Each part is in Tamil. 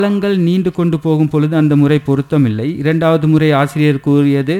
காலங்கள் நீண்டு கொண்டு போகும் பொழுது அந்த முறை பொருத்தமில்லை இரண்டாவது முறை ஆசிரியர் கூறியது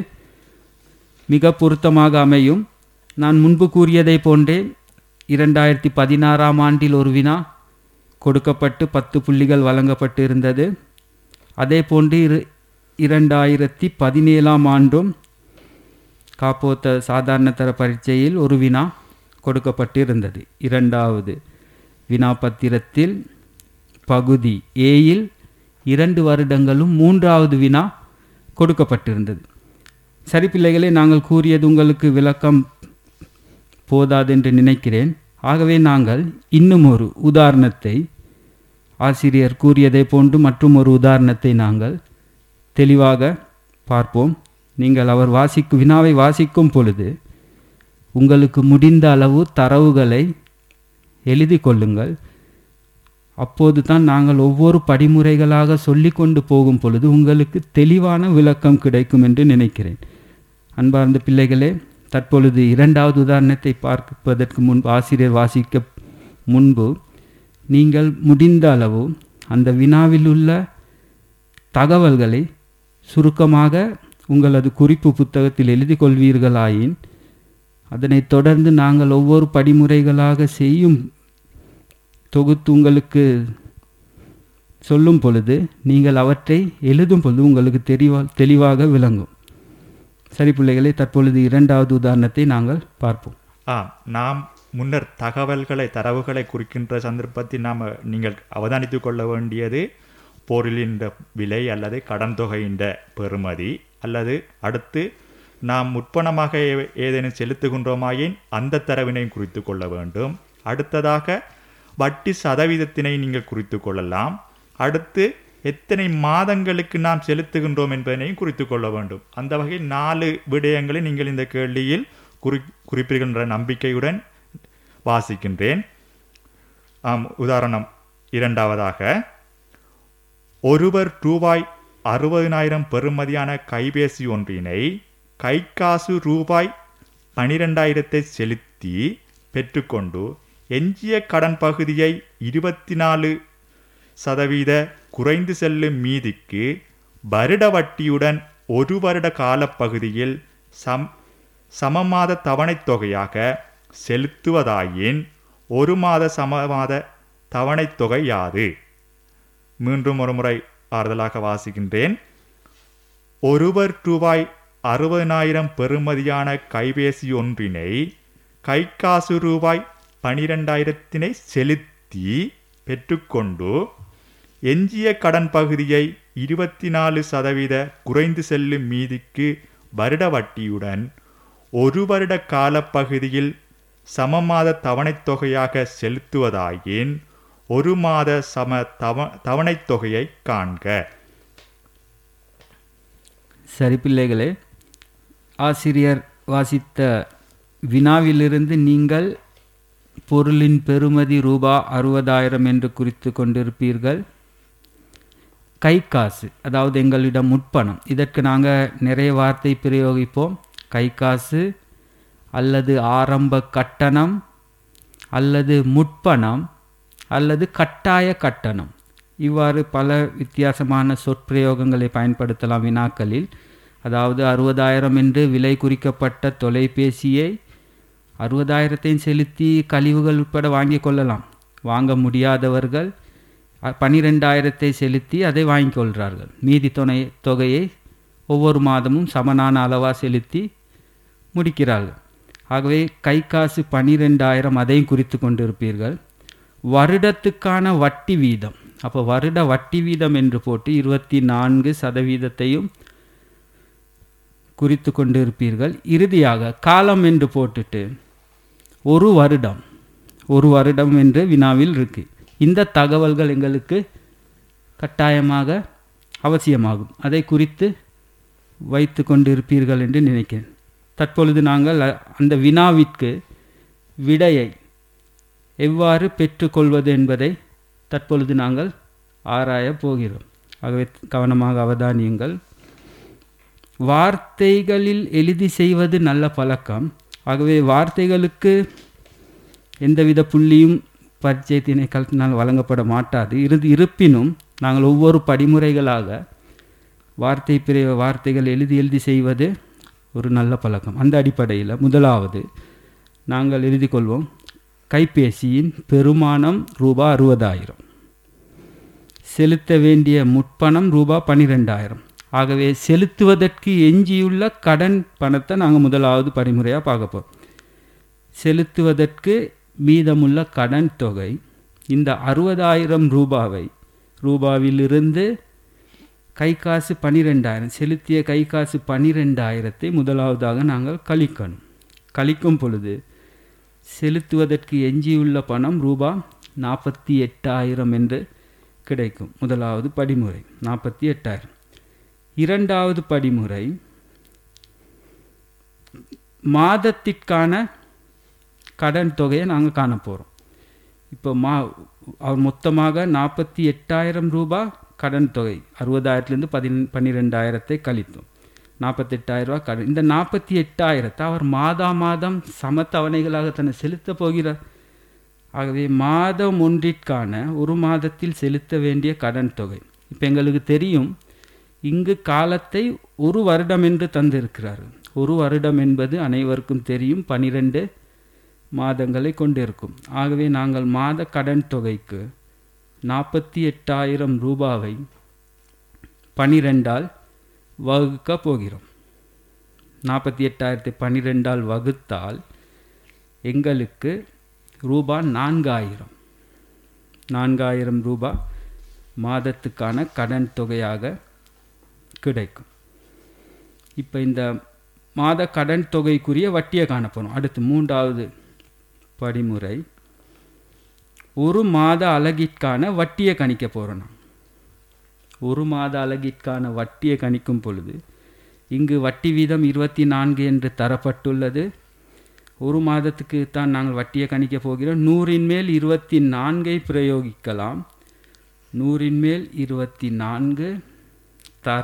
மிக பொருத்தமாக அமையும் நான் முன்பு கூறியதை போன்றே இரண்டாயிரத்தி பதினாறாம் ஆண்டில் ஒரு வினா கொடுக்கப்பட்டு பத்து புள்ளிகள் வழங்கப்பட்டு இருந்தது அதே போன்று இரு இரண்டாயிரத்தி பதினேழாம் ஆண்டும் காப்போத்த சாதாரண தர பரீட்சையில் ஒரு வினா கொடுக்கப்பட்டு இருந்தது இரண்டாவது வினா பத்திரத்தில் பகுதி ஏயில் இரண்டு வருடங்களும் மூன்றாவது வினா கொடுக்கப்பட்டிருந்தது சரி பிள்ளைகளே நாங்கள் கூறியது உங்களுக்கு விளக்கம் போதாதென்று நினைக்கிறேன் ஆகவே நாங்கள் இன்னும் ஒரு உதாரணத்தை ஆசிரியர் கூறியதை போன்று மற்றும் ஒரு உதாரணத்தை நாங்கள் தெளிவாக பார்ப்போம் நீங்கள் அவர் வாசிக்கும் வினாவை வாசிக்கும் பொழுது உங்களுக்கு முடிந்த அளவு தரவுகளை எழுதி கொள்ளுங்கள் அப்போது தான் நாங்கள் ஒவ்வொரு படிமுறைகளாக சொல்லி கொண்டு போகும் பொழுது உங்களுக்கு தெளிவான விளக்கம் கிடைக்கும் என்று நினைக்கிறேன் அன்பார்ந்த பிள்ளைகளே தற்பொழுது இரண்டாவது உதாரணத்தை பார்ப்பதற்கு முன்பு ஆசிரியர் வாசிக்க முன்பு நீங்கள் முடிந்த அளவு அந்த வினாவில் உள்ள தகவல்களை சுருக்கமாக உங்களது குறிப்பு புத்தகத்தில் எழுதி கொள்வீர்களாயின் அதனைத் தொடர்ந்து நாங்கள் ஒவ்வொரு படிமுறைகளாக செய்யும் தொகுத்து உங்களுக்கு சொல்லும் பொழுது நீங்கள் அவற்றை எழுதும் பொழுது உங்களுக்கு தெளிவா தெளிவாக விளங்கும் சரி பிள்ளைகளே தற்பொழுது இரண்டாவது உதாரணத்தை நாங்கள் பார்ப்போம் ஆ நாம் முன்னர் தகவல்களை தரவுகளை குறிக்கின்ற சந்தர்ப்பத்தில் நாம் நீங்கள் அவதானித்துக் கொள்ள வேண்டியது பொருளின் விலை அல்லது கடன் தொகையின் பெறுமதி அல்லது அடுத்து நாம் முற்பணமாக ஏ- ஏதேனும் செலுத்துகின்றோமாயின் அந்த தரவினையும் குறித்து கொள்ள வேண்டும் அடுத்ததாக வட்டி சதவீதத்தினை நீங்கள் குறித்து கொள்ளலாம் அடுத்து எத்தனை மாதங்களுக்கு நாம் செலுத்துகின்றோம் என்பதனையும் குறித்து கொள்ள வேண்டும் அந்த வகையில் நாலு விடயங்களை நீங்கள் இந்த கேள்வியில் குறி குறிப்பிடுகின்ற நம்பிக்கையுடன் வாசிக்கின்றேன் ஆம் உதாரணம் இரண்டாவதாக ஒருவர் ரூபாய் அறுபதினாயிரம் பெறுமதியான கைபேசி ஒன்றினை கைக்காசு ரூபாய் பனிரெண்டாயிரத்தை செலுத்தி பெற்றுக்கொண்டு எஞ்சிய கடன் பகுதியை இருபத்தி நாலு சதவீத குறைந்து செல்லும் மீதிக்கு வருட வட்டியுடன் ஒரு வருட காலப்பகுதியில் சம் சமமாத தவணைத் தொகையாக செலுத்துவதாயின் ஒரு மாத சமமாத தவணைத் தொகை யாது மீண்டும் ஒரு முறை ஆறுதலாக வாசிக்கின்றேன் ஒருவர் ரூபாய் அறுபதினாயிரம் பெறுமதியான கைபேசி ஒன்றினை கைக்காசு ரூபாய் பனிரெண்டாயிரத்தினை செலுத்தி பெற்றுக்கொண்டு எஞ்சிய கடன் பகுதியை இருபத்தி நாலு சதவீத குறைந்து செல்லும் மீதிக்கு வருட வட்டியுடன் ஒரு வருட காலப்பகுதியில் சமமாத தவணைத் தொகையாக செலுத்துவதாயின் ஒரு மாத சம தவ தவணைத் தொகையை காண்க சரி பிள்ளைகளே ஆசிரியர் வாசித்த வினாவிலிருந்து நீங்கள் பொருளின் பெறுமதி ரூபா அறுபதாயிரம் என்று குறித்து கொண்டிருப்பீர்கள் கை காசு அதாவது எங்களிடம் முற்பணம் இதற்கு நாங்கள் நிறைய வார்த்தை பிரயோகிப்போம் கை காசு அல்லது ஆரம்ப கட்டணம் அல்லது முற்பணம் அல்லது கட்டாய கட்டணம் இவ்வாறு பல வித்தியாசமான சொற்பிரயோகங்களை பயன்படுத்தலாம் வினாக்களில் அதாவது அறுபதாயிரம் என்று விலை குறிக்கப்பட்ட தொலைபேசியை அறுபதாயிரத்தையும் செலுத்தி கழிவுகள் உட்பட வாங்கிக் கொள்ளலாம் வாங்க முடியாதவர்கள் அ- பன்னிரெண்டாயிரத்தை செலுத்தி அதை வாங்கிக் கொள்கிறார்கள் மீதி துணை தொகையை ஒவ்வொரு மாதமும் சமனான அளவாக செலுத்தி முடிக்கிறார்கள் ஆகவே கை காசு பன்னிரெண்டாயிரம் அதையும் குறித்து கொண்டிருப்பீர்கள் வருடத்துக்கான வட்டி வீதம் அப்போ வருட வட்டி வீதம் என்று போட்டு இருபத்தி நான்கு சதவீதத்தையும் குறித்து கொண்டிருப்பீர்கள் இறுதியாக காலம் என்று போட்டுட்டு ஒரு வருடம் ஒரு வருடம் என்று வினாவில் இருக்கு இந்த தகவல்கள் எங்களுக்கு கட்டாயமாக அவசியமாகும் அதை குறித்து வைத்து கொண்டிருப்பீர்கள் என்று நினைக்கிறேன் தற்பொழுது நாங்கள் அ- அந்த வினாவிற்கு விடையை எவ்வாறு பெற்றுக்கொள்வது என்பதை தற்பொழுது நாங்கள் ஆராயப் போகிறோம் ஆகவே கவனமாக அவதானியுங்கள் வார்த்தைகளில் எழுதி செய்வது நல்ல பழக்கம் ஆகவே வார்த்தைகளுக்கு எந்தவித புள்ளியும் பரிச்சய திணைக்களத்தினால் வழங்கப்பட மாட்டாது இரு இருப்பினும் நாங்கள் ஒவ்வொரு படிமுறைகளாக வார்த்தை பிரிய வார்த்தைகள் எழுதி எழுதி செய்வது ஒரு நல்ல பழக்கம் அந்த அடிப்படையில் முதலாவது நாங்கள் எழுதி கொள்வோம் கைபேசியின் பெருமானம் ரூபா அறுபதாயிரம் செலுத்த வேண்டிய முற்பணம் ரூபா பன்னிரெண்டாயிரம் ஆகவே செலுத்துவதற்கு எஞ்சியுள்ள கடன் பணத்தை நாங்கள் முதலாவது படிமுறையாக பார்க்க போகிறோம் செலுத்துவதற்கு மீதமுள்ள கடன் தொகை இந்த அறுபதாயிரம் ரூபாவை ரூபாவிலிருந்து கை காசு பன்னிரெண்டாயிரம் செலுத்திய கை காசு பன்னிரெண்டாயிரத்தை முதலாவதாக நாங்கள் கழிக்கணும் கழிக்கும் பொழுது செலுத்துவதற்கு எஞ்சியுள்ள பணம் ரூபா நாற்பத்தி எட்டாயிரம் என்று கிடைக்கும் முதலாவது படிமுறை நாற்பத்தி எட்டாயிரம் இரண்டாவது படிமுறை மாதத்திற்கான கடன் தொகையை நாங்கள் காண போகிறோம் இப்போ மா அவர் மொத்தமாக நாற்பத்தி எட்டாயிரம் ரூபாய் கடன் தொகை அறுபதாயிரத்துலேருந்து பதின் பன்னிரெண்டாயிரத்தை கழித்தோம் நாற்பத்தெட்டாயிரம் ரூபாய் கடன் இந்த நாற்பத்தி எட்டாயிரத்தை அவர் மாதா மாதம் சம தவணைகளாக தன்னை செலுத்த போகிறார் ஆகவே மாதம் ஒன்றிற்கான ஒரு மாதத்தில் செலுத்த வேண்டிய கடன் தொகை இப்போ எங்களுக்கு தெரியும் இங்கு காலத்தை ஒரு வருடம் என்று தந்திருக்கிறார் ஒரு வருடம் என்பது அனைவருக்கும் தெரியும் பனிரெண்டு மாதங்களை கொண்டிருக்கும் ஆகவே நாங்கள் மாத கடன் தொகைக்கு நாற்பத்தி எட்டாயிரம் ரூபாவை பனிரெண்டால் வகுக்க போகிறோம் நாற்பத்தி எட்டாயிரத்தை பன்னிரெண்டால் வகுத்தால் எங்களுக்கு ரூபா நான்காயிரம் நான்காயிரம் ரூபா மாதத்துக்கான கடன் தொகையாக கிடைக்கும் இப்போ இந்த மாத கடன் தொகைக்குரிய வட்டியை காணப்போகிறோம் அடுத்து மூன்றாவது படிமுறை ஒரு மாத அலகிற்கான வட்டியை கணிக்க போகிறோம் நான் ஒரு மாத அலகிற்கான வட்டியை கணிக்கும் பொழுது இங்கு வட்டி வீதம் இருபத்தி நான்கு என்று தரப்பட்டுள்ளது ஒரு மாதத்துக்கு தான் நாங்கள் வட்டியை கணிக்க போகிறோம் நூறின் மேல் இருபத்தி நான்கை பிரயோகிக்கலாம் நூறின் மேல் இருபத்தி நான்கு தர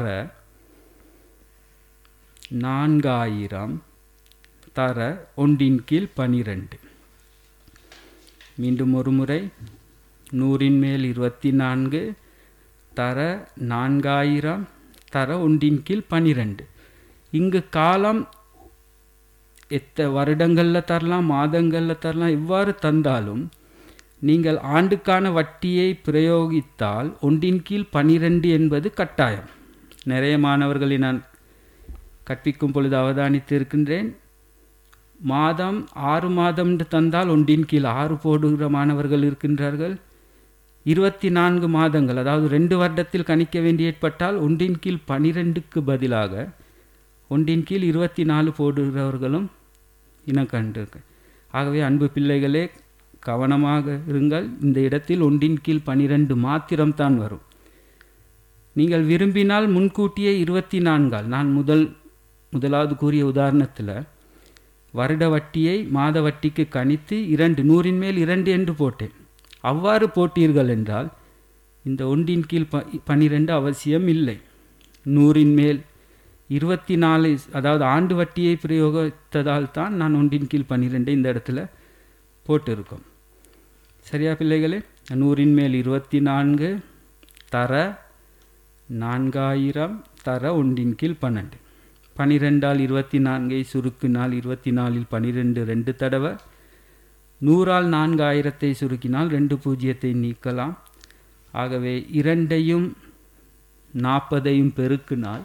நான்காயிரம் தர ஒன்றின் கீழ் பனிரெண்டு மீண்டும் ஒரு முறை நூறின் மேல் இருபத்தி நான்கு தர நான்காயிரம் தர ஒன்றின் கீழ் பனிரெண்டு இங்கு காலம் எத்த வருடங்களில் தரலாம் மாதங்களில் தரலாம் இவ்வாறு தந்தாலும் நீங்கள் ஆண்டுக்கான வட்டியை பிரயோகித்தால் ஒன்றின் கீழ் பனிரெண்டு என்பது கட்டாயம் நிறைய மாணவர்களை நான் கற்பிக்கும் பொழுது அவதானித்து இருக்கின்றேன் மாதம் ஆறு மாதம் என்று தந்தால் ஒன்றின் கீழ் ஆறு போடுகிற மாணவர்கள் இருக்கின்றார்கள் இருபத்தி நான்கு மாதங்கள் அதாவது ரெண்டு வருடத்தில் கணிக்க வேண்டி ஏற்பட்டால் ஒன்றின் கீழ் பனிரெண்டுக்கு பதிலாக ஒன்றின் கீழ் இருபத்தி நாலு போடுகிறவர்களும் இனம் கண்டிருக்கு ஆகவே அன்பு பிள்ளைகளே கவனமாக இருங்கள் இந்த இடத்தில் ஒன்றின் கீழ் பனிரெண்டு மாத்திரம்தான் வரும் நீங்கள் விரும்பினால் முன்கூட்டியே இருபத்தி நான்கால் நான் முதல் முதலாவது கூறிய உதாரணத்தில் வருட வட்டியை மாத வட்டிக்கு கணித்து இரண்டு நூறின் மேல் இரண்டு என்று போட்டேன் அவ்வாறு போட்டீர்கள் என்றால் இந்த ஒன்றின் கீழ் ப பன்னிரெண்டு அவசியம் இல்லை நூறின் மேல் இருபத்தி நாலு அதாவது ஆண்டு வட்டியை பிரயோகித்ததால் தான் நான் ஒன்றின் கீழ் பன்னிரெண்டு இந்த இடத்துல போட்டிருக்கோம் சரியா பிள்ளைகளே நூறின் மேல் இருபத்தி நான்கு தர நான்காயிரம் தர ஒன்றின் கீழ் பன்னெண்டு பனிரெண்டால் இருபத்தி நான்கை சுருக்கினால் இருபத்தி நாலில் பனிரெண்டு ரெண்டு தடவை நூறால் நான்காயிரத்தை சுருக்கினால் ரெண்டு பூஜ்ஜியத்தை நீக்கலாம் ஆகவே இரண்டையும் நாற்பதையும் பெருக்கினால்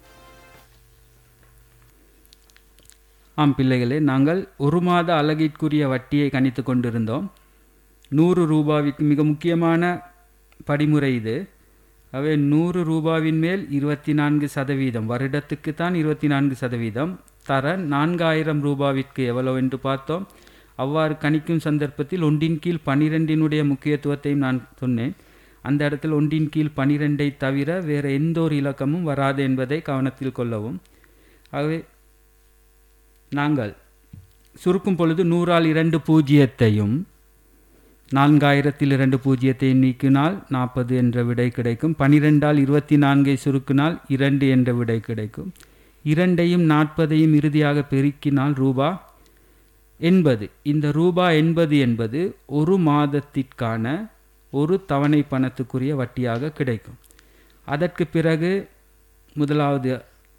ஆம் பிள்ளைகளே நாங்கள் ஒரு மாத அலகிற்குரிய வட்டியை கணித்து கொண்டிருந்தோம் நூறு ரூபாய்க்கு மிக முக்கியமான படிமுறை இது அவை நூறு ரூபாவின் மேல் இருபத்தி நான்கு சதவீதம் வருடத்துக்கு தான் இருபத்தி நான்கு சதவீதம் தர நான்காயிரம் ரூபாவிற்கு எவ்வளவு என்று பார்த்தோம் அவ்வாறு கணிக்கும் சந்தர்ப்பத்தில் ஒன்றின் கீழ் பனிரெண்டினுடைய முக்கியத்துவத்தையும் நான் சொன்னேன் அந்த இடத்தில் ஒன்றின் கீழ் பனிரெண்டை தவிர வேறு எந்த ஒரு இலக்கமும் வராது என்பதை கவனத்தில் கொள்ளவும் ஆகவே நாங்கள் சுருக்கும் பொழுது நூறால் இரண்டு பூஜ்ஜியத்தையும் நான்காயிரத்தில் இரண்டு பூஜ்ஜியத்தையும் நீக்கினால் நாற்பது என்ற விடை கிடைக்கும் பனிரெண்டால் இருபத்தி நான்கை சுருக்கினால் இரண்டு என்ற விடை கிடைக்கும் இரண்டையும் நாற்பதையும் இறுதியாக பெருக்கினால் ரூபா எண்பது இந்த ரூபா எண்பது என்பது ஒரு மாதத்திற்கான ஒரு தவணை பணத்துக்குரிய வட்டியாக கிடைக்கும் அதற்கு பிறகு முதலாவது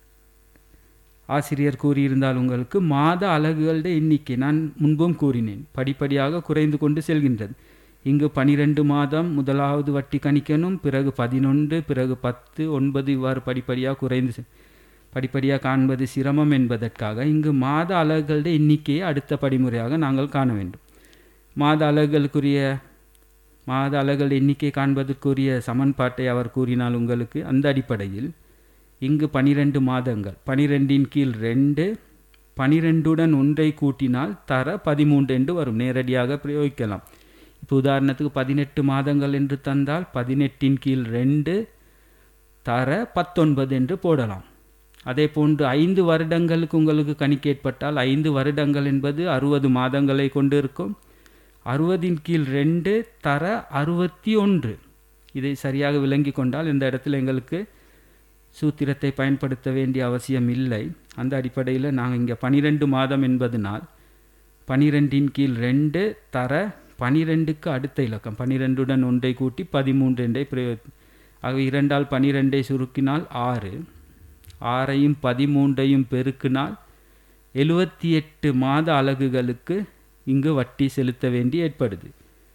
ஆசிரியர் கூறியிருந்தால் உங்களுக்கு மாத அலகுகளுடைய எண்ணிக்கை நான் முன்பும் கூறினேன் படிப்படியாக குறைந்து கொண்டு செல்கின்றது இங்கு பனிரெண்டு மாதம் முதலாவது வட்டி கணிக்கணும் பிறகு பதினொன்று பிறகு பத்து ஒன்பது இவ்வாறு படிப்படியாக குறைந்து செ- படிப்படியாக காண்பது சிரமம் என்பதற்காக இங்கு மாத அலகுகளுடைய எண்ணிக்கையை அடுத்த படிமுறையாக நாங்கள் காண வேண்டும் மாத அலகுகளுக்குரிய மாத அலகுகள் எண்ணிக்கை காண்பதற்குரிய சமன்பாட்டை அவர் கூறினால் உங்களுக்கு அந்த அடிப்படையில் இங்கு பனிரெண்டு மாதங்கள் பனிரெண்டின் கீழ் ரெண்டு பனிரெண்டுடன் ஒன்றை கூட்டினால் தர பதிமூன்று என்று வரும் நேரடியாக பிரயோகிக்கலாம் இப்போ உதாரணத்துக்கு பதினெட்டு மாதங்கள் என்று தந்தால் பதினெட்டின் கீழ் ரெண்டு தர பத்தொன்பது என்று போடலாம் அதே போன்று ஐந்து வருடங்களுக்கு உங்களுக்கு கணிக்க ஏற்பட்டால் ஐந்து வருடங்கள் என்பது அறுபது மாதங்களை கொண்டு இருக்கும் அறுபதின் கீழ் ரெண்டு தர அறுபத்தி ஒன்று இதை சரியாக விளங்கி கொண்டால் இந்த இடத்துல எங்களுக்கு சூத்திரத்தை பயன்படுத்த வேண்டிய அவசியம் இல்லை அந்த அடிப்படையில் நாங்கள் இங்கே பனிரெண்டு மாதம் என்பதனால் பனிரெண்டின் கீழ் ரெண்டு தர பனிரெண்டுக்கு அடுத்த இலக்கம் பனிரெண்டுடன் ஒன்றை கூட்டி பதிமூன்று என்றை பிரயோ ஆகவே இரண்டால் பனிரெண்டை சுருக்கினால் ஆறு ஆறையும் பதிமூன்றையும் பெருக்கினால் எழுபத்தி எட்டு மாத அலகுகளுக்கு இங்கு வட்டி செலுத்த வேண்டி ஏற்படுது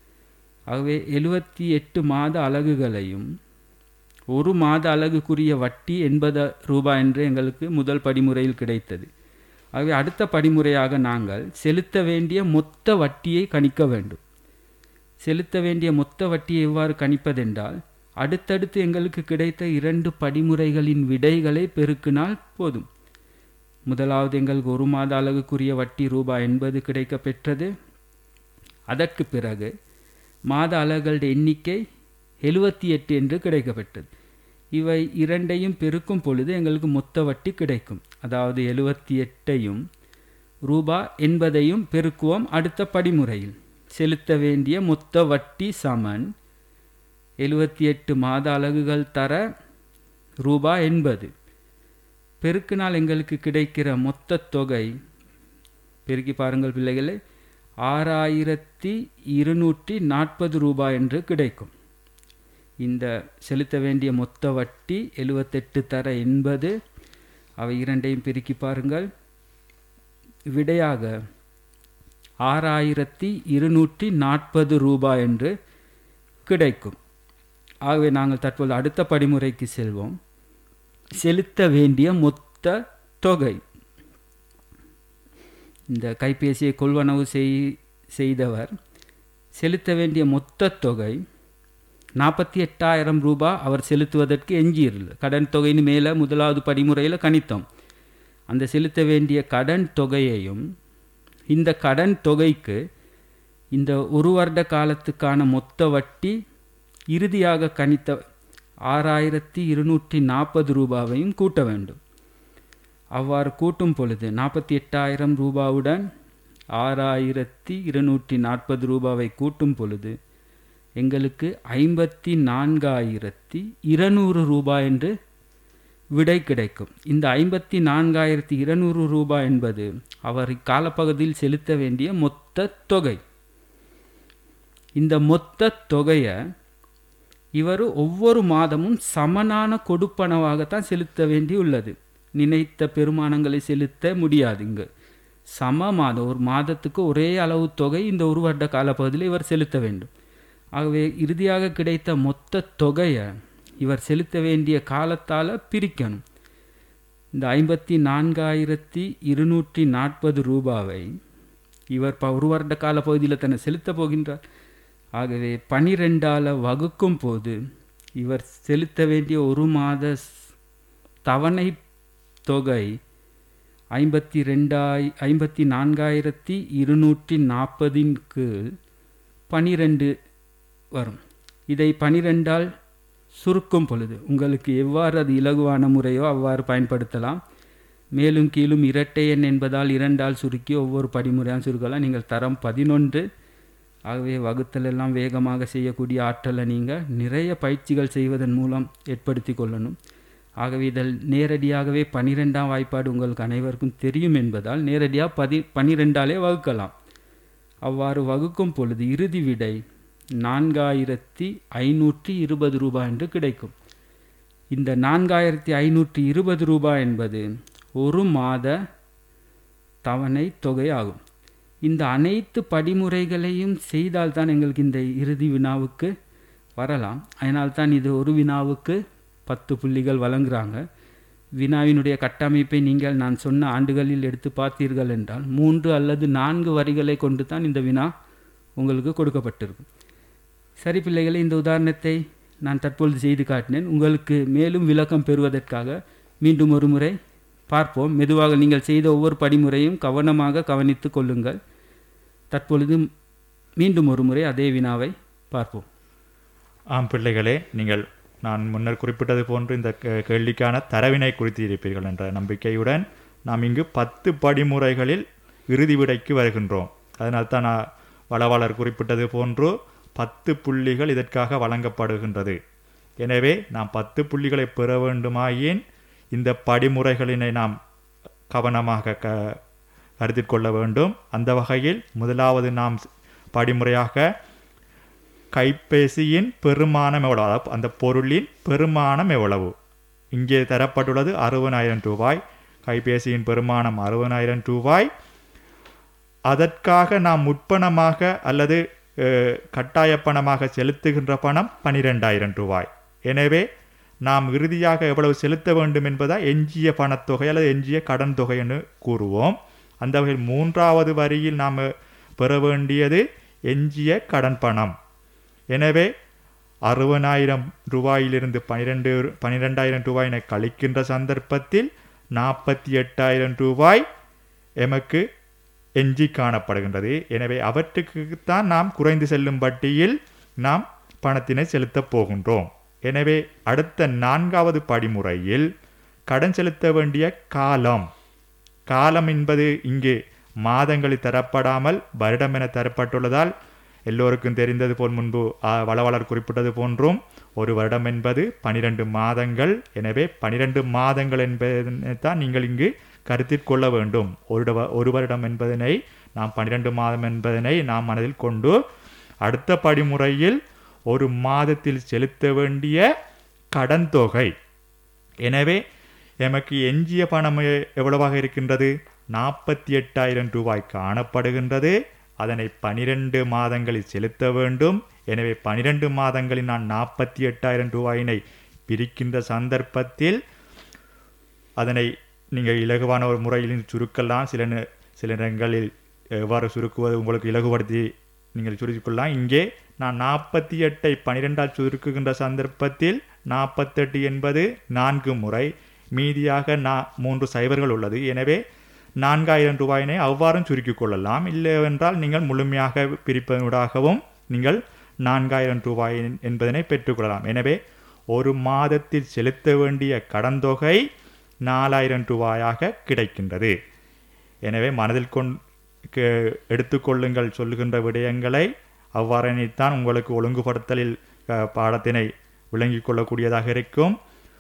ஆகவே எழுபத்தி எட்டு மாத அலகுகளையும் ஒரு மாத அலகுக்குரிய வட்டி எண்பது ரூபாய் என்று எங்களுக்கு முதல் படிமுறையில் கிடைத்தது ஆகவே அடுத்த படிமுறையாக நாங்கள் செலுத்த வேண்டிய மொத்த வட்டியை கணிக்க வேண்டும் செலுத்த வேண்டிய மொத்த வட்டியை எவ்வாறு கணிப்பதென்றால் அடுத்தடுத்து எங்களுக்கு கிடைத்த இரண்டு படிமுறைகளின் விடைகளை பெருக்கினால் போதும் முதலாவது எங்களுக்கு ஒரு மாத அலகுக்குரிய வட்டி ரூபாய் எண்பது கிடைக்க பெற்றது அதற்கு பிறகு மாத அலகுகளுடைய எண்ணிக்கை எழுபத்தி எட்டு என்று கிடைக்கப்பெற்றது இவை இரண்டையும் பெருக்கும் பொழுது எங்களுக்கு மொத்த வட்டி கிடைக்கும் அதாவது எழுபத்தி எட்டையும் ரூபா எண்பதையும் பெருக்குவோம் அடுத்த படிமுறையில் செலுத்த வேண்டிய மொத்த வட்டி சமன் எழுபத்தி எட்டு மாத அலகுகள் தர ரூபா எண்பது பெருக்கினால் எங்களுக்கு கிடைக்கிற மொத்த தொகை பெருக்கி பாருங்கள் பிள்ளைகளே ஆறாயிரத்தி இருநூற்றி நாற்பது ரூபாய் என்று கிடைக்கும் இந்த செலுத்த வேண்டிய மொத்த வட்டி எழுவத்தெட்டு தர எண்பது அவை இரண்டையும் பெருக்கி பாருங்கள் விடையாக ஆறாயிரத்தி இருநூற்றி நாற்பது ரூபாய் என்று கிடைக்கும் ஆகவே நாங்கள் தற்போது அடுத்த படிமுறைக்கு செல்வோம் செலுத்த வேண்டிய மொத்த தொகை இந்த கைபேசியை கொள்வனவு செய் செய்தவர் செலுத்த வேண்டிய மொத்த தொகை நாற்பத்தி எட்டாயிரம் ரூபாய் அவர் செலுத்துவதற்கு எஞ்சியிருந்தது கடன் தொகைன்னு மேலே முதலாவது படிமுறையில் கணித்தோம் அந்த செலுத்த வேண்டிய கடன் தொகையையும் இந்த கடன் தொகைக்கு இந்த ஒரு வருட காலத்துக்கான மொத்த வட்டி இறுதியாக கணித்த ஆறாயிரத்தி இருநூற்றி நாற்பது ரூபாவையும் கூட்ட வேண்டும் அவ்வாறு கூட்டும் பொழுது நாற்பத்தி எட்டாயிரம் ரூபாவுடன் ஆறாயிரத்தி இருநூற்றி நாற்பது ரூபாவை கூட்டும் பொழுது எங்களுக்கு ஐம்பத்தி நான்காயிரத்தி இருநூறு ரூபாய் என்று விடை கிடைக்கும் இந்த ஐம்பத்தி நான்காயிரத்தி இருநூறு ரூபாய் என்பது அவர் இக்காலப்பகுதியில் செலுத்த வேண்டிய மொத்த தொகை இந்த மொத்த தொகையை இவர் ஒவ்வொரு மாதமும் சமனான கொடுப்பனவாகத்தான் செலுத்த வேண்டி உள்ளது நினைத்த பெருமானங்களை செலுத்த முடியாது இங்கு சம மாதம் ஒரு மாதத்துக்கு ஒரே அளவு தொகை இந்த ஒரு வருட காலப்பகுதியில் இவர் செலுத்த வேண்டும் ஆகவே இறுதியாக கிடைத்த மொத்த தொகையை இவர் செலுத்த வேண்டிய காலத்தால் பிரிக்கணும் இந்த ஐம்பத்தி நான்காயிரத்தி இருநூற்றி நாற்பது ரூபாவை இவர் ப ஒரு வருட கால பகுதியில் தன்னை செலுத்தப் போகின்றார் ஆகவே பனிரெண்டால் வகுக்கும் போது இவர் செலுத்த வேண்டிய ஒரு மாத தவணை தொகை ஐம்பத்தி ரெண்டாய் ஐம்பத்தி நான்காயிரத்தி இருநூற்றி நாற்பதின் கீழ் பனிரெண்டு வரும் இதை பனிரெண்டால் சுருக்கும் பொழுது உங்களுக்கு எவ்வாறு அது இலகுவான முறையோ அவ்வாறு பயன்படுத்தலாம் மேலும் கீழும் இரட்டை எண் என்பதால் இரண்டால் சுருக்கி ஒவ்வொரு படிமுறையாக சுருக்கலாம் நீங்கள் தரம் பதினொன்று ஆகவே வகுத்தல் எல்லாம் வேகமாக செய்யக்கூடிய ஆற்றலை நீங்கள் நிறைய பயிற்சிகள் செய்வதன் மூலம் ஏற்படுத்தி கொள்ளணும் ஆகவே இதில் நேரடியாகவே பனிரெண்டாம் வாய்ப்பாடு உங்களுக்கு அனைவருக்கும் தெரியும் என்பதால் நேரடியாக பதி பனிரெண்டாலே வகுக்கலாம் அவ்வாறு வகுக்கும் பொழுது இறுதி விடை நான்காயிரத்தி ஐநூற்றி இருபது ரூபாய் என்று கிடைக்கும் இந்த நான்காயிரத்தி ஐநூற்றி இருபது ரூபாய் என்பது ஒரு மாத தவணை தொகை ஆகும் இந்த அனைத்து படிமுறைகளையும் செய்தால்தான் எங்களுக்கு இந்த இறுதி வினாவுக்கு வரலாம் அதனால்தான் இது ஒரு வினாவுக்கு பத்து புள்ளிகள் வழங்குறாங்க வினாவினுடைய கட்டமைப்பை நீங்கள் நான் சொன்ன ஆண்டுகளில் எடுத்து பார்த்தீர்கள் என்றால் மூன்று அல்லது நான்கு வரிகளை கொண்டு தான் இந்த வினா உங்களுக்கு கொடுக்கப்பட்டிருக்கும் சரி பிள்ளைகளே இந்த உதாரணத்தை நான் தற்பொழுது செய்து காட்டினேன் உங்களுக்கு மேலும் விளக்கம் பெறுவதற்காக மீண்டும் ஒரு முறை பார்ப்போம் மெதுவாக நீங்கள் செய்த ஒவ்வொரு படிமுறையும் கவனமாக கவனித்து கொள்ளுங்கள் தற்பொழுது மீண்டும் ஒரு முறை அதே வினாவை பார்ப்போம் ஆம் பிள்ளைகளே நீங்கள் நான் முன்னர் குறிப்பிட்டது போன்று இந்த கே- கேள்விக்கான தரவினை குறித்து இருப்பீர்கள் என்ற நம்பிக்கையுடன் நாம் இங்கு பத்து படிமுறைகளில் இறுதி விடைக்கு வருகின்றோம் அதனால்தான் நான் வளவாளர் குறிப்பிட்டது போன்று பத்து புள்ளிகள் இதற்காக வழங்கப்படுகின்றது எனவே நாம் பத்து புள்ளிகளை பெற வேண்டுமாயின் இந்த படிமுறைகளினை நாம் கவனமாக க கருத்தில் கொள்ள வேண்டும் அந்த வகையில் முதலாவது நாம் படிமுறையாக கைபேசியின் பெருமானம் எவ்வளவு அதாவது அந்த பொருளின் பெருமானம் எவ்வளவு இங்கே தரப்பட்டுள்ளது அறுபதாயிரம் ரூபாய் கைபேசியின் பெருமானம் அறுபதாயிரம் ரூபாய் அதற்காக நாம் முற்பணமாக அல்லது அஹ், கட்டாய பணமாக செலுத்துகின்ற பணம் பனிரெண்டாயிரம் ரூபாய் எனவே நாம் இறுதியாக எவ்வளவு செலுத்த வேண்டும் என்பதா எஞ்சிய பணத்தொகை அல்லது எஞ்சிய கடன் தொகை என்று கூறுவோம் அந்த வகையில் மூன்றாவது வரியில் நாம் பெற வேண்டியது எஞ்சிய கடன் பணம் எனவே அறுபதாயிரம் ரூபாயிலிருந்து பனிரெண்டு பனிரெண்டாயிரம் ரூபாயினை கழிக்கின்ற சந்தர்ப்பத்தில் நாற்பத்தி எட்டாயிரம் ரூபாய் எமக்கு எஞ்சி காணப்படுகின்றது எனவே அவற்றுக்குத்தான் நாம் குறைந்து செல்லும் வட்டியில் நாம் பணத்தினை செலுத்தப் போகின்றோம் எனவே அடுத்த நான்காவது படிமுறையில் கடன் செலுத்த வேண்டிய காலம் காலம் என்பது இங்கே மாதங்களில் தரப்படாமல் வருடம் என தரப்பட்டுள்ளதால் எல்லோருக்கும் தெரிந்தது போல் முன்பு ஆ, வளவலர் குறிப்பிட்டது போன்றும் ஒரு வருடம் என்பது பனிரெண்டு மாதங்கள் எனவே பனிரெண்டு மாதங்கள் என்பதனை தான் நீங்கள் இங்கு கருத்தில் கொள்ள வேண்டும் ஒரு ட- ஒரு வருடம் என்பதனை நாம் பன்னிரெண்டு மாதம் என்பதனை நாம் மனதில் கொண்டு அடுத்த படிமுறையில் ஒரு மாதத்தில் செலுத்த வேண்டிய கடன் தொகை எனவே எமக்கு எஞ்சிய பணம் எ- எவ்வளவாக இருக்கின்றது நாற்பத்தி எட்டாயிரம் ரூபாய் காணப்படுகின்றது அதனை பனிரெண்டு மாதங்களில் செலுத்த வேண்டும் எனவே பனிரெண்டு மாதங்களில் நான் நாற்பத்தி எட்டாயிரம் ரூபாயினை பிரிக்கின்ற சந்தர்ப்பத்தில் அதனை நீங்கள் இலகுவான ஒரு முறையில் சுருக்கலாம் சில நே- சில நேரங்களில் எவ்வாறு சுருக்குவது உங்களுக்கு இலகுபடுத்தி நீங்கள் சுருக்கிக்கொள்ளலாம் இங்கே நான் நாற்பத்தி எட்டை பனிரெண்டால் சுருக்குகின்ற சந்தர்ப்பத்தில் நாற்பத்தெட்டு என்பது நான்கு முறை மீதியாக நா மூன்று சைபர்கள் உள்ளது எனவே நான்காயிரம் ரூபாயினை அவ்வாறும் சுருக்கிக் கொள்ளலாம் இல்லைவென்றால் நீங்கள் முழுமையாக பிரிப்பதூடாகவும் நீங்கள் நான்காயிரம் ரூபாய் என்பதனை பெற்றுக்கொள்ளலாம் எனவே ஒரு மாதத்தில் செலுத்த வேண்டிய கடன் தொகை நாலாயிரம் ரூபாயாக கிடைக்கின்றது எனவே மனதில் கொண் கே- எடுத்துக்கொள்ளுங்கள் சொல்லுகின்ற விடயங்களை அவ்வாறெனித்தான் உங்களுக்கு ஒழுங்குபடுத்தலில் அஹ், பாடத்தினை விளங்கிக் கொள்ளக்கூடியதாக இருக்கும்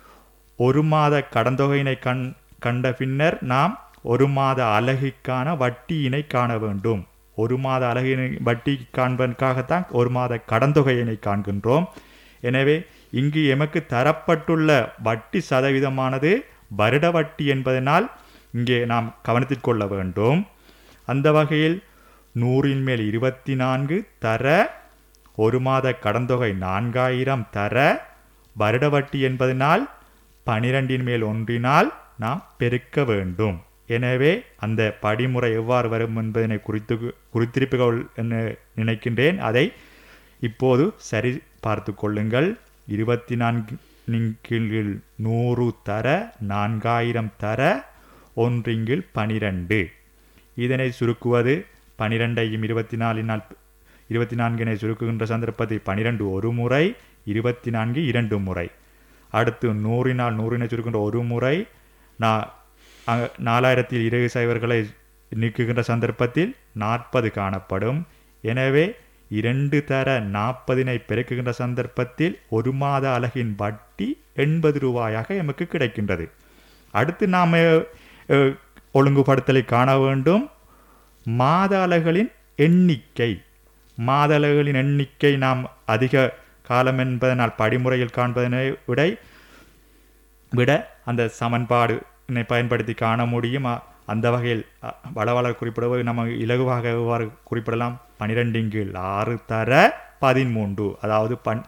ஒரு மாத கடன் தொகையினை கண் கண்ட பின்னர் நாம் ஒரு மாத அலகுக்கான வட்டியினை காண வேண்டும் ஒரு மாத அலகினை வட்டி காண்பதற்காகத்தான் ஒரு மாத கடன் தொகையினை காண்கின்றோம் எனவே இங்கு எமக்கு தரப்பட்டுள்ள வட்டி சதவீதமானது வருட வட்டி என்பதனால் இங்கே நாம் கவனத்தில் கொள்ள வேண்டும் அந்த வகையில் நூறின் மேல் இருபத்தி நான்கு தர ஒரு மாத கடன் தொகை நான்காயிரம் தர வருட வட்டி என்பதனால் பனிரெண்டின் மேல் ஒன்றினால் நாம் பெருக்க வேண்டும் எனவே அந்த படிமுறை எவ்வாறு வரும் என்பதனை குறித்து குறித்திருப்புகள் என்று நினைக்கின்றேன் அதை இப்போது சரி பார்த்து கொள்ளுங்கள் இருபத்தி நான்கில் நூறு தர நான்காயிரம் தர ஒன்றிங்கில் பனிரெண்டு இதனை சுருக்குவது பனிரெண்டையும் இருபத்தி நாலினால் இருபத்தி நான்கினை சுருக்குகின்ற சந்தர்ப்பத்தில் பனிரெண்டு ஒரு முறை இருபத்தி நான்கு இரண்டு முறை அடுத்து நூறினால் நூறினை சுருக்கின்ற ஒரு முறை நான் அ- நாலாயிரத்தில் இரு சைவர்களை நீக்குகின்ற சந்தர்ப்பத்தில் நாற்பது காணப்படும் எனவே இரண்டு தர நாற்பதினை பெருக்குகின்ற சந்தர்ப்பத்தில் ஒரு மாத அலகின் வட்டி எண்பது ரூபாயாக எமக்கு கிடைக்கின்றது அடுத்து நாம் அஹ், ஒழுங்குபடுத்தலை காண வேண்டும் மாத அலகுகளின் எண்ணிக்கை மாதளவுகளின் எண்ணிக்கை நாம் அதிக காலம் என்பதனால் படிமுறையில் காண்பதனை விட விட அந்த சமன்பாடு பயன்படுத்தி காண முடியும் அ- அந்த வகையில் அ, வளவளர் குறிப்பிடுவது நம்ம இலகுவாக எவ்வாறு குறிப்பிடலாம் பனிரெண்டின் கீழ் ஆறு தர பதிமூன்று அதாவது பன்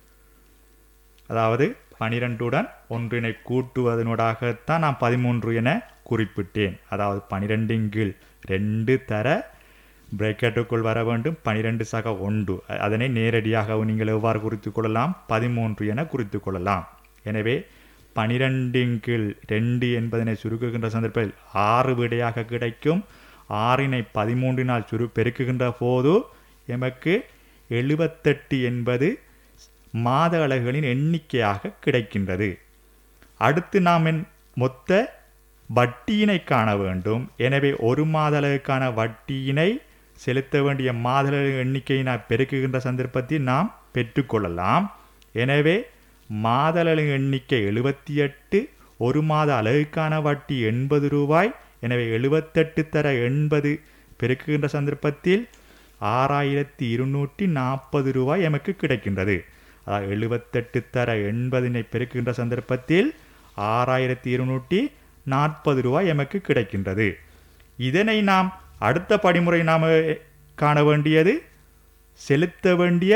அதாவது பனிரெண்டுடன் ஒன்றினை கூட்டுவதனூடாகத்தான் நான் பதிமூன்று என குறிப்பிட்டேன் அதாவது பனிரெண்டின் கீழ் ரெண்டு தர பிரேக்கெட்டுக்குள் வர வேண்டும் பனிரெண்டு சக ஒன்று அ- அதனை நேரடியாக நீங்கள் எவ்வாறு குறித்துக் கொள்ளலாம் பதிமூன்று என குறித்துக் கொள்ளலாம் எனவே பனிரெண்டின் கீழ் ரெண்டு என்பதனை சுருக்குகின்ற சந்தர்ப்பத்தில் ஆறு விடையாக கிடைக்கும் ஆறினை பதிமூன்றினால் சுரு பெருக்குகின்ற போது எமக்கு எழுபத்தெட்டு என்பது மாத அலகுகளின் எண்ணிக்கையாக கிடைக்கின்றது அடுத்து நாம் என் மொத்த வட்டியினை காண வேண்டும் எனவே ஒரு மாத அளவுக்கான வட்டியினை செலுத்த வேண்டிய மாத அளவு எண்ணிக்கையினை பெருக்குகின்ற சந்தர்ப்பத்தில் நாம் பெற்றுக்கொள்ளலாம் எனவே மாத அளவு எண்ணிக்கை எழுபத்தி எட்டு ஒரு மாத அளவுக்கான வட்டி எண்பது ரூபாய் எனவே எழுபத்தெட்டு தர எண்பது பெருக்குகின்ற சந்தர்ப்பத்தில் ஆறாயிரத்தி இருநூற்றி நாற்பது ரூபாய் எமக்கு கிடைக்கின்றது அதாவது எழுபத்தெட்டு தர எண்பதினை பெருக்குகின்ற சந்தர்ப்பத்தில் ஆறாயிரத்தி இருநூற்றி நாற்பது ரூபாய் எமக்கு கிடைக்கின்றது இதனை நாம் அடுத்த படிமுறை நாம் காண வேண்டியது செலுத்த வேண்டிய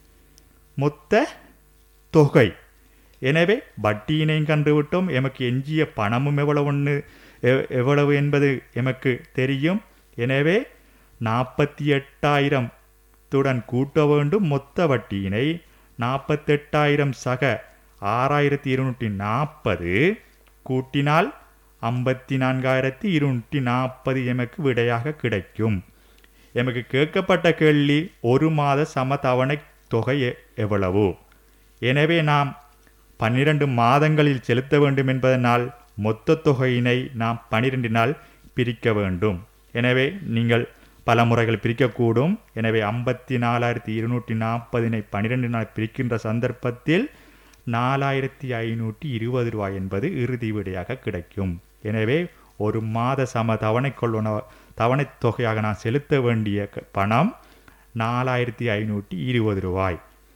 மொத்த தொகை எனவே வட்டியினையும் கண்டுவிட்டோம் எமக்கு எஞ்சிய பணமும் எவ்வளவுன்னு எவ்- எவ்வளவு என்பது எமக்கு தெரியும் எனவே நாற்பத்தி எட்டாயிரம் துடன் கூட்ட வேண்டும் மொத்த வட்டியினை நாற்பத்தெட்டாயிரம் சக ஆறாயிரத்தி இருநூற்றி நாற்பது கூட்டினால் ஐம்பத்தி நான்காயிரத்தி இருநூற்றி நாற்பது எமக்கு விடையாக கிடைக்கும் எமக்கு கேட்கப்பட்ட கேள்வி ஒரு மாத சமதவணை தொகை எ- எவ்வளவு எனவே நாம் பன்னிரண்டு மாதங்களில் செலுத்த வேண்டும் என்பதனால் மொத்த தொகையினை நாம் பனிரெண்டினால் பிரிக்க வேண்டும் எனவே நீங்கள் பல முறைகள் பிரிக்கக்கூடும் எனவே ஐம்பத்தி நாலாயிரத்தி இருநூற்றி நாற்பதினை பன்னிரெண்டினால் பிரிக்கின்ற சந்தர்ப்பத்தில் நாலாயிரத்தி ஐநூற்றி இருபது ரூபாய் என்பது இறுதி விடையாக கிடைக்கும் எனவே ஒரு மாத சம தவணை கொள்வன தவணை தொகையாக நான் செலுத்த வேண்டிய க- பணம் நாலாயிரத்தி ஐநூற்றி இருபது ரூபாய்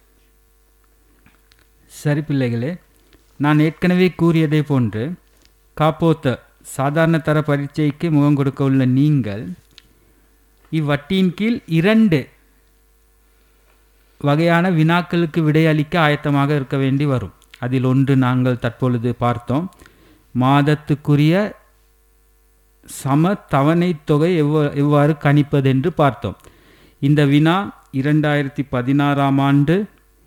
சரி பிள்ளைகளே நான் ஏற்கனவே கூறியதை போன்று காப்போத்த சாதாரண தர பரீட்சைக்கு முகம் கொடுக்க உள்ள நீங்கள் இவ்வட்டியின் கீழ் இரண்டு வகையான வினாக்களுக்கு விடையளிக்க ஆயத்தமாக இருக்க வேண்டி வரும் அதில் ஒன்று நாங்கள் தற்பொழுது பார்த்தோம் மாதத்துக்குரிய சம தவணை தொகை எவ்வ எவ்வாறு கணிப்பது என்று பார்த்தோம் இந்த வினா இரண்டாயிரத்தி பதினாறாம் ஆண்டு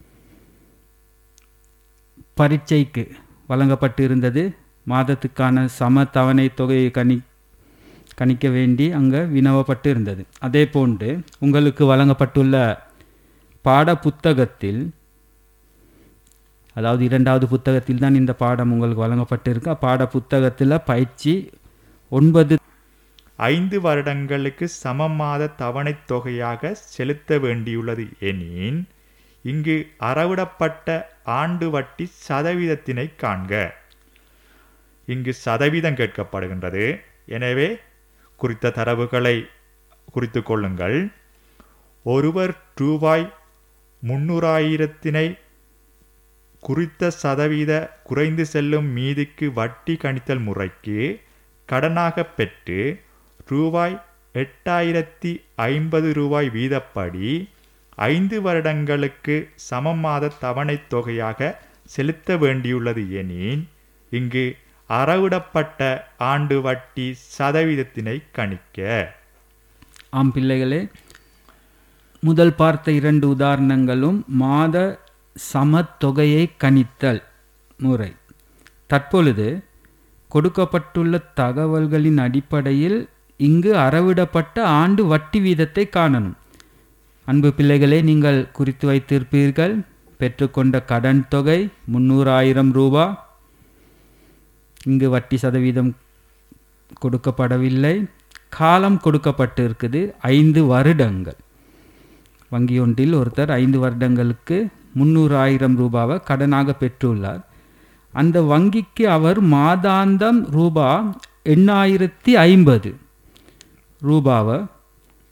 பரீட்சைக்கு வழங்கப்பட்டு இருந்தது மாதத்துக்கான சம தவணை தொகையை கணி கணிக்க வேண்டி அங்கே வினவப்பட்டு இருந்தது அதே போன்று உங்களுக்கு வழங்கப்பட்டுள்ள பாட புத்தகத்தில் அதாவது இரண்டாவது புத்தகத்தில் தான் இந்த பாடம் உங்களுக்கு வழங்கப்பட்டிருக்கு பாட புத்தகத்தில் பயிற்சி ஒன்பது ஐந்து வருடங்களுக்கு சமமாத தவணைத் தொகையாக செலுத்த வேண்டியுள்ளது எனின் இங்கு அறவிடப்பட்ட ஆண்டு வட்டி சதவீதத்தினை காண்க இங்கு சதவீதம் கேட்கப்படுகின்றது எனவே குறித்த தரவுகளை குறித்து கொள்ளுங்கள் ஒருவர் ரூபாய் முன்னூறாயிரத்தினை குறித்த சதவீத குறைந்து செல்லும் மீதிக்கு வட்டி கணித்தல் முறைக்கு கடனாக பெற்று ரூபாய் எட்டாயிரத்தி ஐம்பது ரூபாய் வீதப்படி ஐந்து வருடங்களுக்கு சமமாத தவணைத் தொகையாக செலுத்த வேண்டியுள்ளது எனின் இங்கு அறவிடப்பட்ட ஆண்டு வட்டி சதவீதத்தினை கணிக்க ஆம் பிள்ளைகளே முதல் பார்த்த இரண்டு உதாரணங்களும் மாத சமத்தொகையை கணித்தல் முறை தற்பொழுது கொடுக்கப்பட்டுள்ள தகவல்களின் அடிப்படையில் இங்கு அறவிடப்பட்ட ஆண்டு வட்டி வீதத்தை காணணும் அன்பு பிள்ளைகளே நீங்கள் குறித்து வைத்திருப்பீர்கள் பெற்றுக்கொண்ட கடன் தொகை முந்நூறாயிரம் ரூபா இங்கு வட்டி சதவீதம் கொடுக்கப்படவில்லை காலம் கொடுக்கப்பட்டு இருக்குது ஐந்து வருடங்கள் வங்கி ஒன்றில் ஒருத்தர் ஐந்து வருடங்களுக்கு முந்நூறு ஆயிரம் ரூபாவை கடனாக பெற்றுள்ளார் அந்த வங்கிக்கு அவர் மாதாந்தம் ரூபா எண்ணாயிரத்தி ஐம்பது ரூபாவை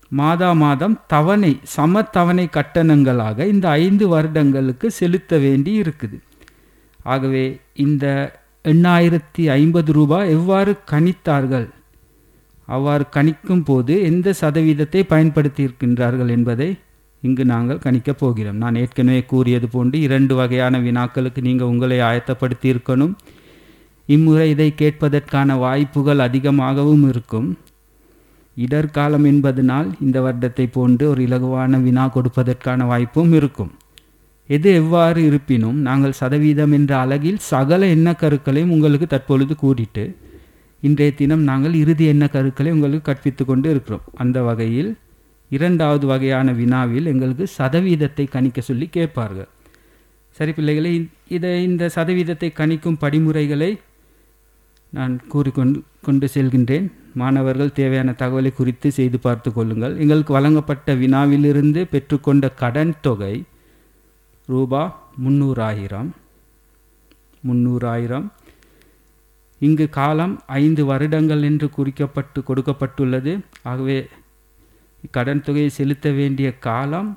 மாதா மாதம் தவணை சம தவணை கட்டணங்களாக இந்த ஐந்து வருடங்களுக்கு செலுத்த வேண்டி இருக்குது ஆகவே இந்த எண்ணாயிரத்தி ஐம்பது ரூபாய் எவ்வாறு கணித்தார்கள் அவ்வாறு கணிக்கும் போது எந்த சதவீதத்தை பயன்படுத்தி இருக்கின்றார்கள் என்பதை இங்கு நாங்கள் கணிக்கப் போகிறோம் நான் ஏற்கனவே கூறியது போன்று இரண்டு வகையான வினாக்களுக்கு நீங்கள் உங்களை ஆயத்தப்படுத்தி இருக்கணும் இம்முறை இதை கேட்பதற்கான வாய்ப்புகள் அதிகமாகவும் இருக்கும் இடர்காலம் என்பதனால் இந்த வருடத்தை போன்று ஒரு இலகுவான வினா கொடுப்பதற்கான வாய்ப்பும் இருக்கும் எது எவ்வாறு இருப்பினும் நாங்கள் சதவீதம் என்ற அலகில் சகல எண்ண கருக்களையும் உங்களுக்கு தற்பொழுது கூறிட்டு இன்றைய தினம் நாங்கள் இறுதி எண்ண கருக்களை உங்களுக்கு கற்பித்து கொண்டு இருக்கிறோம் அந்த வகையில் இரண்டாவது வகையான வினாவில் எங்களுக்கு சதவீதத்தை கணிக்க சொல்லி கேட்பார்கள் சரி பிள்ளைகளே இதை இந்த சதவீதத்தை கணிக்கும் படிமுறைகளை நான் கூறிக்கொண்டு கொண்டு செல்கின்றேன் மாணவர்கள் தேவையான தகவலை குறித்து செய்து பார்த்து கொள்ளுங்கள் எங்களுக்கு வழங்கப்பட்ட வினாவிலிருந்து பெற்றுக்கொண்ட கடன் தொகை ரூபா முந்நூறாயிரம் முந்நூறாயிரம் இங்கு காலம் ஐந்து வருடங்கள் என்று குறிக்கப்பட்டு கொடுக்கப்பட்டுள்ளது ஆகவே கடன் தொகையை செலுத்த வேண்டிய காலம்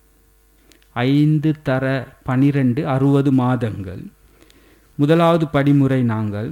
ஐந்து தர பனிரெண்டு அறுபது மாதங்கள் முதலாவது படிமுறை நாங்கள்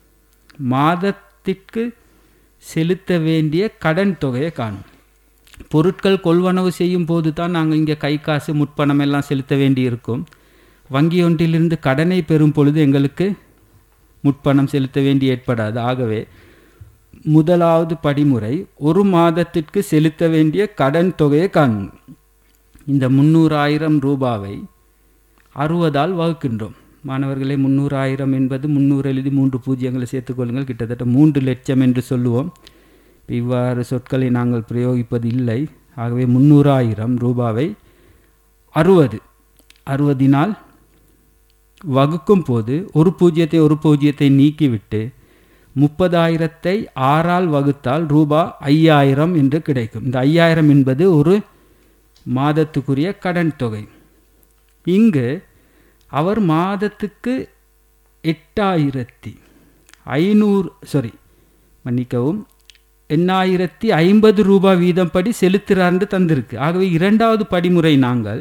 மாதத்திற்கு செலுத்த வேண்டிய கடன் தொகையை காணும் பொருட்கள் கொள்வனவு செய்யும் போது தான் நாங்கள் இங்கே கை காசு முற்பணம் எல்லாம் செலுத்த வேண்டி இருக்கும் வங்கி ஒன்றிலிருந்து கடனை பெறும் பொழுது எங்களுக்கு முற்பணம் செலுத்த வேண்டி ஏற்படாது ஆகவே முதலாவது படிமுறை ஒரு மாதத்திற்கு செலுத்த வேண்டிய கடன் தொகையை காணும் இந்த முந்நூறாயிரம் ரூபாவை அறுபதால் வகுக்கின்றோம் மாணவர்களே முந்நூறாயிரம் என்பது முந்நூறு எழுதி மூன்று பூஜ்ஜியங்களை சேர்த்துக்கொள்ளுங்கள் கிட்டத்தட்ட மூன்று லட்சம் என்று சொல்லுவோம் இவ்வாறு சொற்களை நாங்கள் பிரயோகிப்பது இல்லை ஆகவே முந்நூறாயிரம் ரூபாவை அறுபது அறுபதினால் வகுக்கும் போது ஒரு பூஜ்ஜியத்தை ஒரு பூஜ்ஜியத்தை நீக்கிவிட்டு முப்பதாயிரத்தை ஆறால் வகுத்தால் ரூபா ஐயாயிரம் என்று கிடைக்கும் இந்த ஐயாயிரம் என்பது ஒரு மாதத்துக்குரிய கடன் தொகை இங்கு அவர் மாதத்துக்கு எட்டாயிரத்தி ஐநூறு சாரி மன்னிக்கவும் எண்ணாயிரத்தி ஐம்பது ரூபாய் வீதம் படி செலுத்துகிறார்னு தந்திருக்கு ஆகவே இரண்டாவது படிமுறை நாங்கள்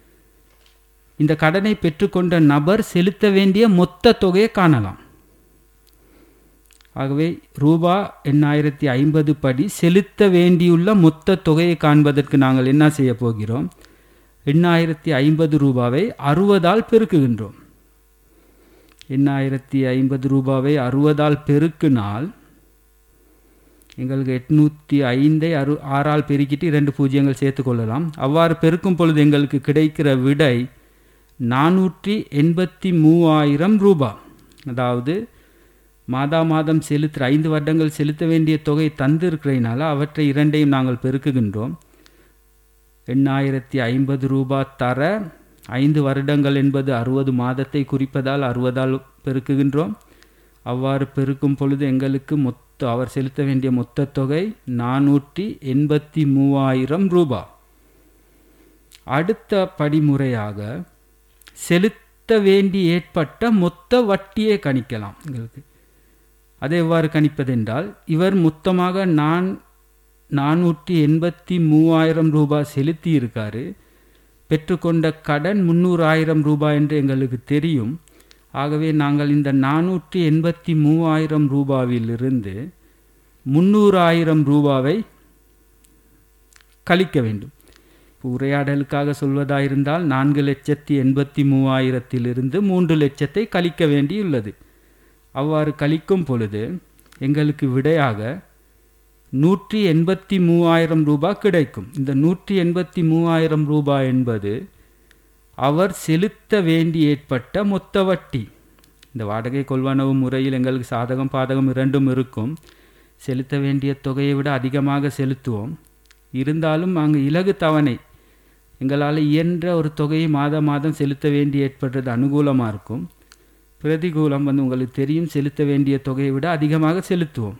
இந்த கடனை பெற்றுக்கொண்ட நபர் செலுத்த வேண்டிய மொத்த தொகையை காணலாம் ஆகவே ரூபா எண்ணாயிரத்தி ஐம்பது படி செலுத்த வேண்டியுள்ள மொத்த தொகையை காண்பதற்கு நாங்கள் என்ன செய்ய போகிறோம் எண்ணாயிரத்தி ஐம்பது ரூபாவை அறுபதால் பெருக்குகின்றோம் எண்ணாயிரத்தி ஐம்பது ரூபாவை அறுபதால் பெருக்கினால் எங்களுக்கு எட்நூற்றி ஐந்தை அறு ஆறால் பெருக்கிட்டு இரண்டு பூஜ்ஜியங்கள் சேர்த்து கொள்ளலாம் அவ்வாறு பெருக்கும் பொழுது எங்களுக்கு கிடைக்கிற விடை நானூற்றி எண்பத்தி மூவாயிரம் ரூபாய் அதாவது மாதா மாதம் செலுத்துகிற ஐந்து வருடங்கள் செலுத்த வேண்டிய தொகை தந்திருக்கிறதுனால அவற்றை இரண்டையும் நாங்கள் பெருக்குகின்றோம் எண்ணாயிரத்தி ஐம்பது ரூபாய் தர ஐந்து வருடங்கள் என்பது அறுபது மாதத்தை குறிப்பதால் அறுபதால் பெருக்குகின்றோம் அவ்வாறு பெருக்கும் பொழுது எங்களுக்கு மொத்த அவர் செலுத்த வேண்டிய மொத்த தொகை நானூற்றி எண்பத்தி மூவாயிரம் ரூபாய் அடுத்த படிமுறையாக செலுத்த வேண்டி ஏற்பட்ட மொத்த வட்டியை கணிக்கலாம் எங்களுக்கு அதை எவ்வாறு கணிப்பதென்றால் இவர் மொத்தமாக நான் நானூற்றி எண்பத்தி மூவாயிரம் ரூபாய் செலுத்தி இருக்காரு பெற்றுக்கொண்ட கடன் முந்நூறாயிரம் ரூபாய் என்று எங்களுக்கு தெரியும் ஆகவே நாங்கள் இந்த நானூற்றி எண்பத்தி மூவாயிரம் ரூபாவிலிருந்து முந்நூறாயிரம் ரூபாவை கழிக்க வேண்டும் இப்போ உரையாடலுக்காக சொல்வதாயிருந்தால் நான்கு லட்சத்தி எண்பத்தி மூவாயிரத்திலிருந்து மூன்று லட்சத்தை கழிக்க வேண்டியுள்ளது அவ்வாறு கழிக்கும் பொழுது எங்களுக்கு விடையாக நூற்றி எண்பத்தி மூவாயிரம் ரூபாய் கிடைக்கும் இந்த நூற்றி எண்பத்தி மூவாயிரம் ரூபாய் என்பது அவர் செலுத்த வேண்டி ஏற்பட்ட மொத்த வட்டி இந்த வாடகை கொள்வனவு முறையில் எங்களுக்கு சாதகம் பாதகம் இரண்டும் இருக்கும் செலுத்த வேண்டிய தொகையை விட அதிகமாக செலுத்துவோம் இருந்தாலும் அங்கு இலகு தவணை எங்களால் இயன்ற ஒரு தொகையை மாதம் மாதம் செலுத்த வேண்டி ஏற்படுறது அனுகூலமாக இருக்கும் பிரதிகூலம் வந்து உங்களுக்கு தெரியும் செலுத்த வேண்டிய தொகையை விட அதிகமாக செலுத்துவோம்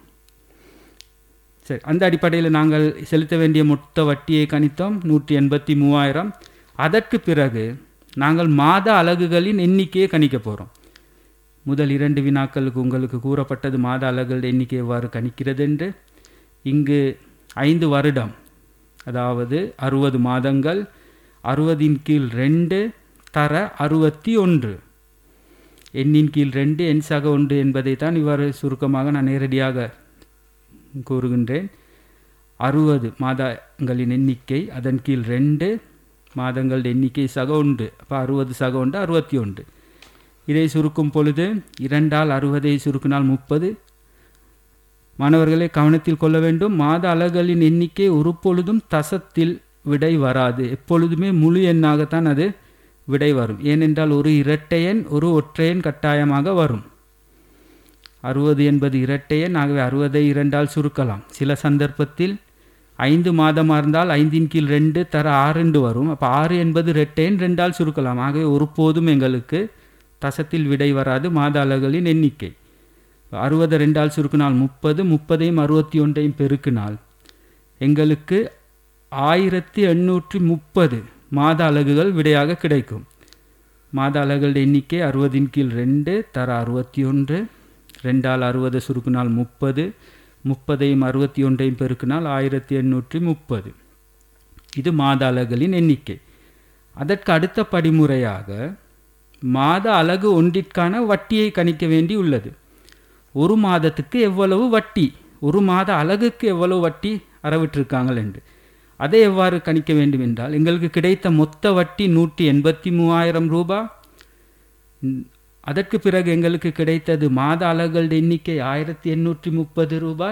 சரி அந்த அடிப்படையில் நாங்கள் செலுத்த வேண்டிய மொத்த வட்டியை கணித்தோம் நூற்றி எண்பத்தி மூவாயிரம் அதற்கு பிறகு நாங்கள் மாத அலகுகளின் எண்ணிக்கையை கணிக்க போகிறோம் முதல் இரண்டு வினாக்களுக்கு உங்களுக்கு கூறப்பட்டது மாத அலகுகள் எண்ணிக்கை எவ்வாறு கணிக்கிறது என்று இங்கு ஐந்து வருடம் அதாவது அறுபது மாதங்கள் அறுபதின் கீழ் ரெண்டு தர அறுபத்தி ஒன்று எண்ணின் கீழ் ரெண்டு எண் சக ஒன்று என்பதை தான் இவ்வாறு சுருக்கமாக நான் நேரடியாக கூறுகின்றேன் அறுபது மாதங்களின் எண்ணிக்கை அதன் கீழ் ரெண்டு மாதங்கள் எண்ணிக்கை சக ஒன்று அப்போ அறுபது சக ஒன்று அறுபத்தி ஒன்று இதை சுருக்கும் பொழுது இரண்டால் அறுபதை சுருக்கினால் முப்பது மாணவர்களை கவனத்தில் கொள்ள வேண்டும் மாத அலகுகளின் எண்ணிக்கை ஒரு பொழுதும் தசத்தில் விடை வராது எப்பொழுதுமே முழு எண்ணாகத்தான் அது விடை வரும் ஏனென்றால் ஒரு இரட்டை எண் ஒரு ஒற்றையன் கட்டாயமாக வரும் அறுபது என்பது இரட்டை எண் ஆகவே அறுபதை இரண்டால் சுருக்கலாம் சில சந்தர்ப்பத்தில் ஐந்து மாதமாக இருந்தால் ஐந்தின் கீழ் ரெண்டு தர ஆறுண்டு வரும் அப்போ ஆறு என்பது இரட்டை எண் ரெண்டால் சுருக்கலாம் ஆகவே ஒருபோதும் எங்களுக்கு தசத்தில் விடை வராது மாத அலகுகளின் எண்ணிக்கை அறுபது ரெண்டால் சுருக்கினால் முப்பது முப்பதையும் அறுபத்தி ஒன்றையும் பெருக்கினால் எங்களுக்கு ஆயிரத்தி எண்ணூற்றி முப்பது மாத அலகுகள் விடையாக கிடைக்கும் மாத அலகுகள் எண்ணிக்கை அறுபதின் கீழ் ரெண்டு தர அறுபத்தி ஒன்று ரெண்டால் அறுபது சுருக்கினால் முப்பது முப்பதையும் அறுபத்தி ஒன்றையும் பெருக்கினால் ஆயிரத்தி எண்ணூற்றி முப்பது இது மாத அலகுகளின் எண்ணிக்கை அதற்கு அடுத்த படிமுறையாக மாத அலகு ஒன்றிற்கான வட்டியை கணிக்க வேண்டி உள்ளது ஒரு மாதத்துக்கு எவ்வளவு வட்டி ஒரு மாத அலகுக்கு எவ்வளவு வட்டி அறவிட்டிருக்காங்கள் என்று அதை எவ்வாறு கணிக்க வேண்டும் என்றால் எங்களுக்கு கிடைத்த மொத்த வட்டி நூற்றி எண்பத்தி மூவாயிரம் ரூபாய் ம், அதற்கு பிறகு எங்களுக்கு கிடைத்தது மாத அலகுகள் எண்ணிக்கை ஆயிரத்தி எண்ணூற்றி முப்பது ரூபாய்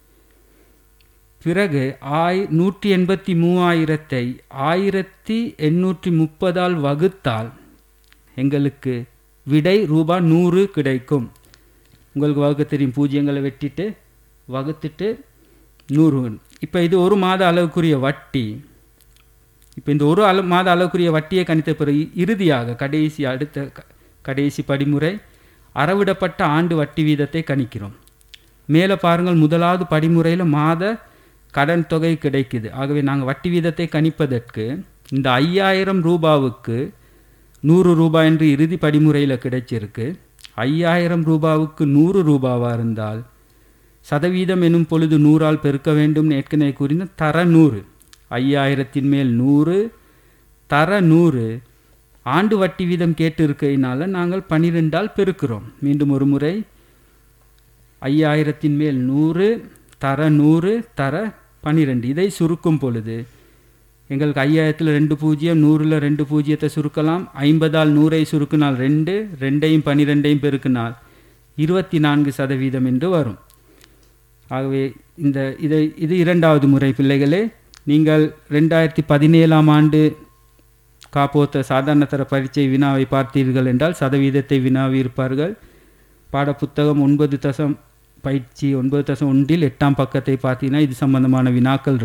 பிறகு ஆய் நூற்றி எண்பத்தி மூவாயிரத்தை ஆயிரத்தி எண்ணூற்றி முப்பதால் வகுத்தால் எங்களுக்கு விடை ரூபாய் நூறு கிடைக்கும் உங்களுக்கு வகுக்க தெரியும் பூஜ்ஜியங்களை வெட்டிட்டு வகுத்துட்டு நூறு இப்போ இது ஒரு மாத அளவுக்குரிய வட்டி இப்போ இந்த ஒரு அளவு மாத அளவுக்குரிய வட்டியை கணித்த பிறகு இறுதியாக கடைசி அடுத்த க- கடைசி படிமுறை அறவிடப்பட்ட ஆண்டு வட்டி வீதத்தை கணிக்கிறோம் மேலே பாருங்கள் முதலாவது படிமுறையில் மாத கடன் தொகை கிடைக்குது ஆகவே நாங்கள் வட்டி வீதத்தை கணிப்பதற்கு இந்த ஐயாயிரம் ரூபாவுக்கு நூறு ரூபாய் என்று இறுதி படிமுறையில் கிடைச்சிருக்கு ஐயாயிரம் ரூபாவுக்கு நூறு ரூபாவாக இருந்தால் சதவீதம் எனும் பொழுது நூறால் பெருக்க வேண்டும் ஏற்கனவே கூறின தர நூறு ஐயாயிரத்தின் மேல் நூறு தர நூறு ஆண்டு வட்டி வீதம் கேட்டு இருக்கையினால நாங்கள் பன்னிரெண்டால் பெருக்கிறோம் மீண்டும் ஒரு முறை ஐயாயிரத்தின் மேல் நூறு தர நூறு தர பன்னிரெண்டு இதை சுருக்கும் பொழுது எங்களுக்கு ஐயாயிரத்தில் ரெண்டு பூஜ்ஜியம் நூறில் ரெண்டு பூஜ்ஜியத்தை சுருக்கலாம் ஐம்பதால் நூறை சுருக்கினால் ரெண்டு ரெண்டையும் பன்னிரெண்டையும் பெருக்கினால் இருபத்தி நான்கு சதவீதம் என்று வரும் ஆகவே இந்த இதை இது இரண்டாவது முறை பிள்ளைகளே நீங்கள் ரெண்டாயிரத்தி பதினேழாம் ஆண்டு காப்போத்த சாதாரண தர பரீட்சை வினாவை பார்த்தீர்கள் என்றால் சதவீதத்தை வினாவி இருப்பார்கள் பாடப்புத்தகம் ஒன்பது தசம் பயிற்சி ஒன்பது தசம் ஒன்றில் எட்டாம் பக்கத்தை பார்த்தீங்கன்னா இது சம்பந்தமான வினாக்கள் இருக்கும்